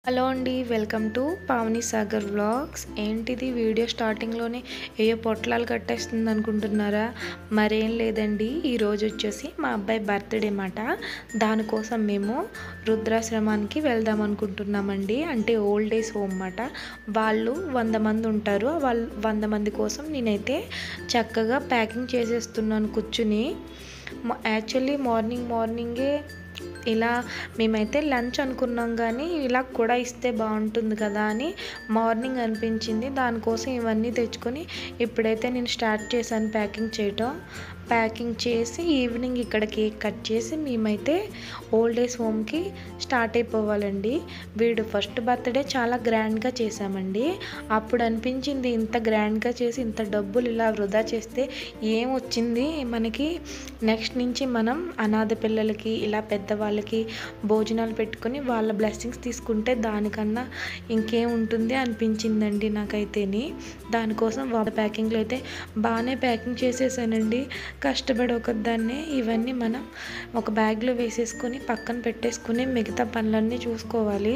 hello అండి welcome to Pavani Sagar vlogs ఏంటిది video స్టార్టింగ్లోనే ఏ పొట్లాలు కట్టేస్తుంది అనుకుంటున్నారా మరేం లేదండి ఈరోజు వచ్చేసి మా అబ్బాయి బర్త్డే మాట దానికోసం మేము రుద్రాశ్రమానికి వెళ్దాం అనుకుంటున్నామండి అంటే ఓల్డ్ ఏజ్ హోమ్ మాట వాళ్ళు వంద మంది ఉంటారు వాళ్ళు వంద మంది కోసం నేనైతే చక్కగా ప్యాకింగ్ చేసేస్తున్నాను కూర్చుని యాక్చువల్లీ మార్నింగ్ మార్నింగే ఇలా మేమైతే లంచ్ అనుకున్నాం కానీ ఇలా కూడా ఇస్తే బాగుంటుంది కదా అని మార్నింగ్ అనిపించింది దానికోసం ఇవన్నీ తెచ్చుకొని ఇప్పుడైతే నేను స్టార్ట్ చేశాను ప్యాకింగ్ చేయటం ప్యాకింగ్ చేసి ఈవినింగ్ ఇక్కడ కేక్ కట్ చేసి మేమైతే ఓల్డ్ ఏజ్ హోమ్కి స్టార్ట్ అయిపోవాలండి వీడు ఫస్ట్ బర్త్డే చాలా గ్రాండ్గా చేశామండి అప్పుడు అనిపించింది ఇంత గ్రాండ్గా చేసి ఇంత డబ్బులు ఇలా వృధా చేస్తే ఏం వచ్చింది మనకి నెక్స్ట్ నుంచి మనం అనాథ పిల్లలకి ఇలా పెద్దవాళ్ళకి భోజనాలు పెట్టుకొని వాళ్ళ బ్లెస్సింగ్స్ తీసుకుంటే దానికన్నా ఇంకేం ఉంటుంది అనిపించిందండి నాకైతేని దానికోసం వాళ్ళ ప్యాకింగ్లో అయితే బాగానే ప్యాకింగ్ చేసేసానండి కష్టపడి ఒకదాన్నే ఇవన్నీ మనం ఒక బ్యాగ్లో వేసేసుకొని పక్కన పెట్టేసుకుని మిగతా పనులన్నీ చూసుకోవాలి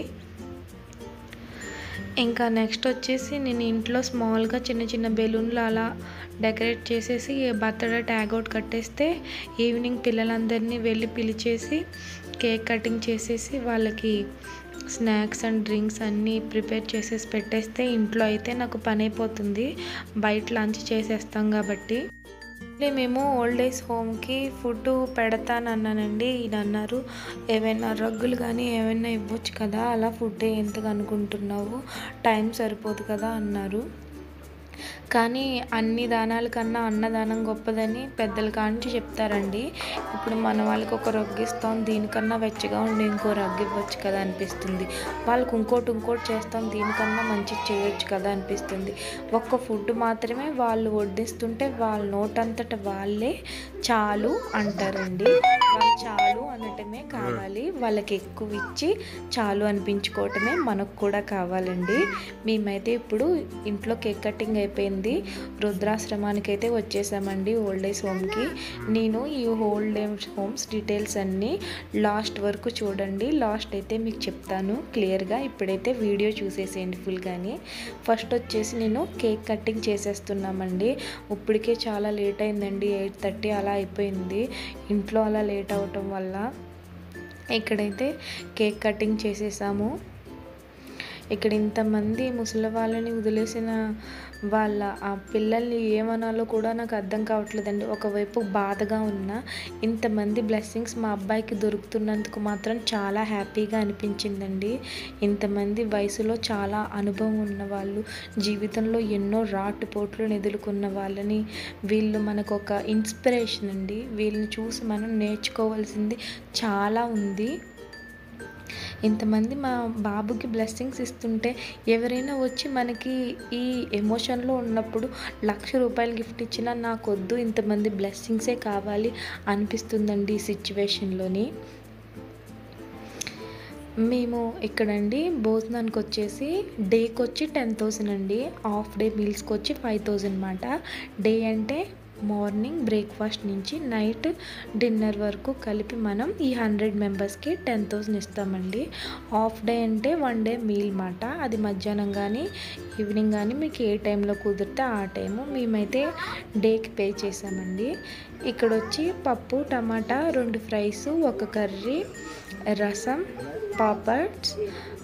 ఇంకా నెక్స్ట్ వచ్చేసి నేను ఇంట్లో స్మాల్గా చిన్న చిన్న బెలూన్లు అలా డెకరేట్ చేసేసి బర్త్డే ట్యాగ్ అవుట్ కట్టేస్తే ఈవినింగ్ పిల్లలందరినీ వెళ్ళి పిలిచేసి కేక్ కటింగ్ చేసేసి వాళ్ళకి స్నాక్స్ అండ్ డ్రింక్స్ అన్నీ ప్రిపేర్ చేసేసి పెట్టేస్తే ఇంట్లో అయితే నాకు పని అయిపోతుంది బయట లంచ్ చేసేస్తాం కాబట్టి మేము ఓల్డ్ ఏజ్ హోమ్కి ఫుడ్ పెడతానన్నానండి ఈయన అన్నారు ఏమైనా రగ్గులు కానీ ఏమైనా ఇవ్వచ్చు కదా అలా ఫుడ్ ఎంతగా అనుకుంటున్నావు టైం సరిపోదు కదా అన్నారు కానీ అన్ని దానాల కన్నా అన్నదానం గొప్పదని పెద్దల కాంచి చెప్తారండి ఇప్పుడు మన వాళ్ళకి ఒక రగ్గు ఇస్తాం దీనికన్నా వెచ్చగా ఉండి ఇంకో రగ్గు ఇవ్వచ్చు కదా అనిపిస్తుంది వాళ్ళకి ఇంకోటి ఇంకోటి చేస్తాం దీనికన్నా మంచి చేయొచ్చు కదా అనిపిస్తుంది ఒక్క ఫుడ్ మాత్రమే వాళ్ళు వడ్డిస్తుంటే వాళ్ళ నోటంతట వాళ్ళే చాలు అంటారండి వాళ్ళు చాలు అనటమే కావాలి వాళ్ళకి ఎక్కువ ఇచ్చి చాలు అనిపించుకోవటమే మనకు కూడా కావాలండి మేమైతే ఇప్పుడు ఇంట్లో కేక్ కటింగ్ అయిపోయింది రుద్రాశ్రమానికి అయితే వచ్చేసామండి ఓల్డ్ ఏజ్ హోమ్కి నేను ఈ ఓల్డ్ ఏజ్ హోమ్స్ డీటెయిల్స్ అన్నీ లాస్ట్ వరకు చూడండి లాస్ట్ అయితే మీకు చెప్తాను క్లియర్గా ఇప్పుడైతే వీడియో చూసేసేయండి ఫుల్గాని ఫస్ట్ వచ్చేసి నేను కేక్ కటింగ్ చేసేస్తున్నామండి ఇప్పటికే చాలా లేట్ అయిందండి ఎయిట్ థర్టీ అలా అయిపోయింది ఇంట్లో అలా లేట్ అవటం వల్ల ఇక్కడైతే కేక్ కటింగ్ చేసేసాము ఇక్కడ ఇంతమంది ముసలి వాళ్ళని వదిలేసిన వాళ్ళ ఆ పిల్లల్ని ఏమనాలో కూడా నాకు అర్థం కావట్లేదండి ఒకవైపు బాధగా ఉన్న ఇంతమంది బ్లెస్సింగ్స్ మా అబ్బాయికి దొరుకుతున్నందుకు మాత్రం చాలా హ్యాపీగా అనిపించిందండి ఇంతమంది వయసులో చాలా అనుభవం ఉన్న వాళ్ళు జీవితంలో ఎన్నో రాటుపోట్లు ఎదుర్కొన్న వాళ్ళని వీళ్ళు మనకు ఒక ఇన్స్పిరేషన్ అండి వీళ్ళని చూసి మనం నేర్చుకోవాల్సింది చాలా ఉంది ఇంతమంది మా బాబుకి బ్లెస్సింగ్స్ ఇస్తుంటే ఎవరైనా వచ్చి మనకి ఈ ఎమోషన్లో ఉన్నప్పుడు లక్ష రూపాయలు గిఫ్ట్ ఇచ్చినా నాకొద్దు ఇంతమంది బ్లెస్సింగ్సే కావాలి అనిపిస్తుందండి ఈ సిచ్యువేషన్లోని మేము ఇక్కడండి భోజనానికి వచ్చేసి డేకి వచ్చి టెన్ థౌసండ్ అండి హాఫ్ డే మీల్స్కి వచ్చి ఫైవ్ థౌసండ్ అనమాట డే అంటే మార్నింగ్ బ్రేక్ఫాస్ట్ నుంచి నైట్ డిన్నర్ వరకు కలిపి మనం ఈ హండ్రెడ్ మెంబర్స్కి టెన్ థౌసండ్ ఇస్తామండి హాఫ్ డే అంటే వన్ డే మీల్ మాట అది మధ్యాహ్నం కానీ ఈవినింగ్ కానీ మీకు ఏ టైంలో కుదిరితే ఆ టైము మేమైతే డేకి పే చేసామండి ఇక్కడ వచ్చి పప్పు టమాటా రెండు ఫ్రైస్ ఒక కర్రీ రసం పాపడ్స్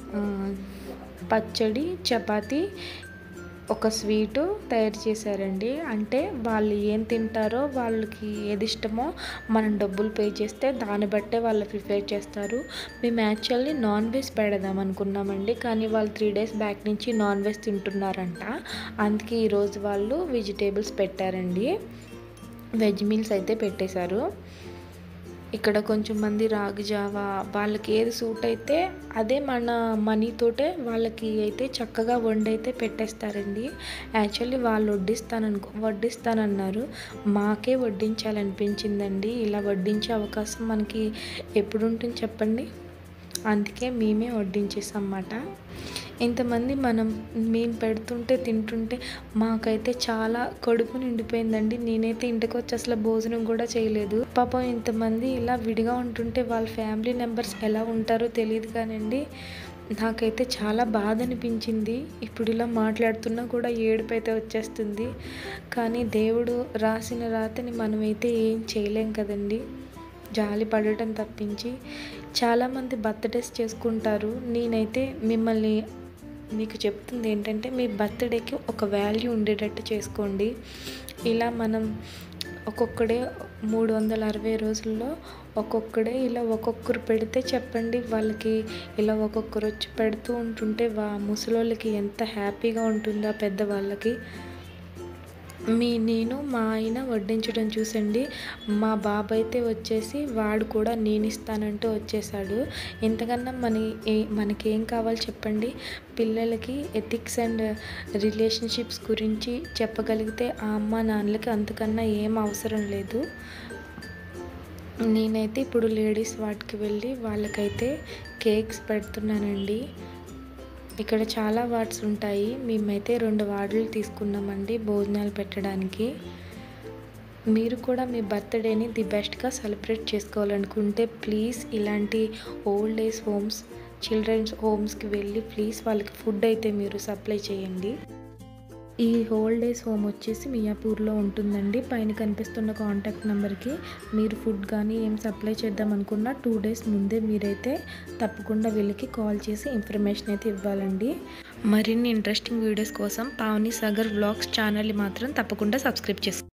పచ్చడి చపాతీ ఒక స్వీటు తయారు చేశారండి అంటే వాళ్ళు ఏం తింటారో వాళ్ళకి ఏది ఇష్టమో మనం డబ్బులు పే చేస్తే దాన్ని బట్టే వాళ్ళు ప్రిపేర్ చేస్తారు మేము యాక్చువల్లీ నాన్ వెజ్ పెడదాం అనుకున్నామండి కానీ వాళ్ళు త్రీ డేస్ బ్యాక్ నుంచి నాన్ వెజ్ తింటున్నారంట అందుకే ఈరోజు వాళ్ళు వెజిటేబుల్స్ పెట్టారండి వెజ్ మీల్స్ అయితే పెట్టేశారు ఇక్కడ కొంచెం మంది రాగి జావా వాళ్ళకి ఏది సూట్ అయితే అదే మన మనీతోటే వాళ్ళకి అయితే చక్కగా వండి అయితే పెట్టేస్తారండి యాక్చువల్లీ వాళ్ళు వడ్డిస్తాననుకో వడ్డిస్తానన్నారు మాకే వడ్డించాలనిపించిందండి ఇలా వడ్డించే అవకాశం మనకి ఎప్పుడు ఉంటుంది చెప్పండి అందుకే మేమే వడ్డించేసాం అన్నమాట ఇంతమంది మనం మేము పెడుతుంటే తింటుంటే మాకైతే చాలా కడుపు నిండిపోయిందండి నేనైతే ఇంటికి వచ్చి అసలు భోజనం కూడా చేయలేదు పాపం ఇంతమంది ఇలా విడిగా ఉంటుంటే వాళ్ళ ఫ్యామిలీ మెంబర్స్ ఎలా ఉంటారో తెలియదు కానండి నాకైతే చాలా బాధ అనిపించింది ఇప్పుడు ఇలా మాట్లాడుతున్నా కూడా ఏడుపు అయితే వచ్చేస్తుంది కానీ దేవుడు రాసిన రాతని మనమైతే ఏం చేయలేం కదండి జాలి పడటం తప్పించి చాలామంది బర్త్డేస్ చేసుకుంటారు నేనైతే మిమ్మల్ని మీకు చెప్తుంది ఏంటంటే మీ బర్త్డేకి ఒక వాల్యూ ఉండేటట్టు చేసుకోండి ఇలా మనం ఒక్కొక్కడే మూడు వందల అరవై రోజుల్లో ఒక్కొక్కడే ఇలా ఒక్కొక్కరు పెడితే చెప్పండి వాళ్ళకి ఇలా ఒక్కొక్కరు వచ్చి పెడుతూ ఉంటుంటే వా ముసలోళ్ళకి ఎంత హ్యాపీగా ఉంటుందో ఆ పెద్దవాళ్ళకి మీ నేను మా ఆయన వడ్డించడం చూసండి మా బాబు అయితే వచ్చేసి వాడు కూడా నేను ఇస్తానంటూ వచ్చేసాడు ఇంతకన్నా మన ఏ మనకేం కావాలి చెప్పండి పిల్లలకి ఎథిక్స్ అండ్ రిలేషన్షిప్స్ గురించి చెప్పగలిగితే ఆ అమ్మ నాన్నలకి అంతకన్నా ఏం అవసరం లేదు నేనైతే ఇప్పుడు లేడీస్ వాటికి వెళ్ళి వాళ్ళకైతే కేక్స్ పెడుతున్నానండి ఇక్కడ చాలా వార్డ్స్ ఉంటాయి మేమైతే రెండు వార్డులు తీసుకున్నామండి భోజనాలు పెట్టడానికి మీరు కూడా మీ బర్త్డేని ది బెస్ట్గా సెలబ్రేట్ చేసుకోవాలనుకుంటే ప్లీజ్ ఇలాంటి ఓల్డ్ ఏజ్ హోమ్స్ చిల్డ్రన్స్ హోమ్స్కి వెళ్ళి ప్లీజ్ వాళ్ళకి ఫుడ్ అయితే మీరు సప్లై చేయండి ఈ ఓల్డ్ ఏజ్ హోమ్ వచ్చేసి మియాపూర్లో ఉంటుందండి పైన కనిపిస్తున్న కాంటాక్ట్ నెంబర్కి మీరు ఫుడ్ కానీ ఏం సప్లై చేద్దాం అనుకున్నా టూ డేస్ ముందే మీరైతే తప్పకుండా వీళ్ళకి కాల్ చేసి ఇన్ఫర్మేషన్ అయితే ఇవ్వాలండి మరిన్ని ఇంట్రెస్టింగ్ వీడియోస్ కోసం పావని సాగర్ వ్లాగ్స్ ఛానల్ని మాత్రం తప్పకుండా సబ్స్క్రైబ్ చేసుకోండి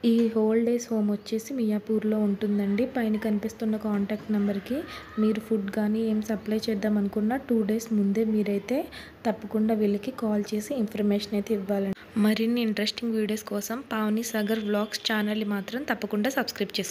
ఈ హోల్ డేస్ హోమ్ వచ్చేసి మియాపూర్లో ఉంటుందండి పైన కనిపిస్తున్న కాంటాక్ట్ నెంబర్కి మీరు ఫుడ్ కానీ ఏం సప్లై చేద్దాం అనుకున్నా టూ డేస్ ముందే మీరైతే తప్పకుండా వీళ్ళకి కాల్ చేసి ఇన్ఫర్మేషన్ అయితే ఇవ్వాలండి మరిన్ని ఇంట్రెస్టింగ్ వీడియోస్ కోసం పావని సాగర్ వ్లాగ్స్ ఛానల్ని మాత్రం తప్పకుండా సబ్స్క్రైబ్ చేసుకోండి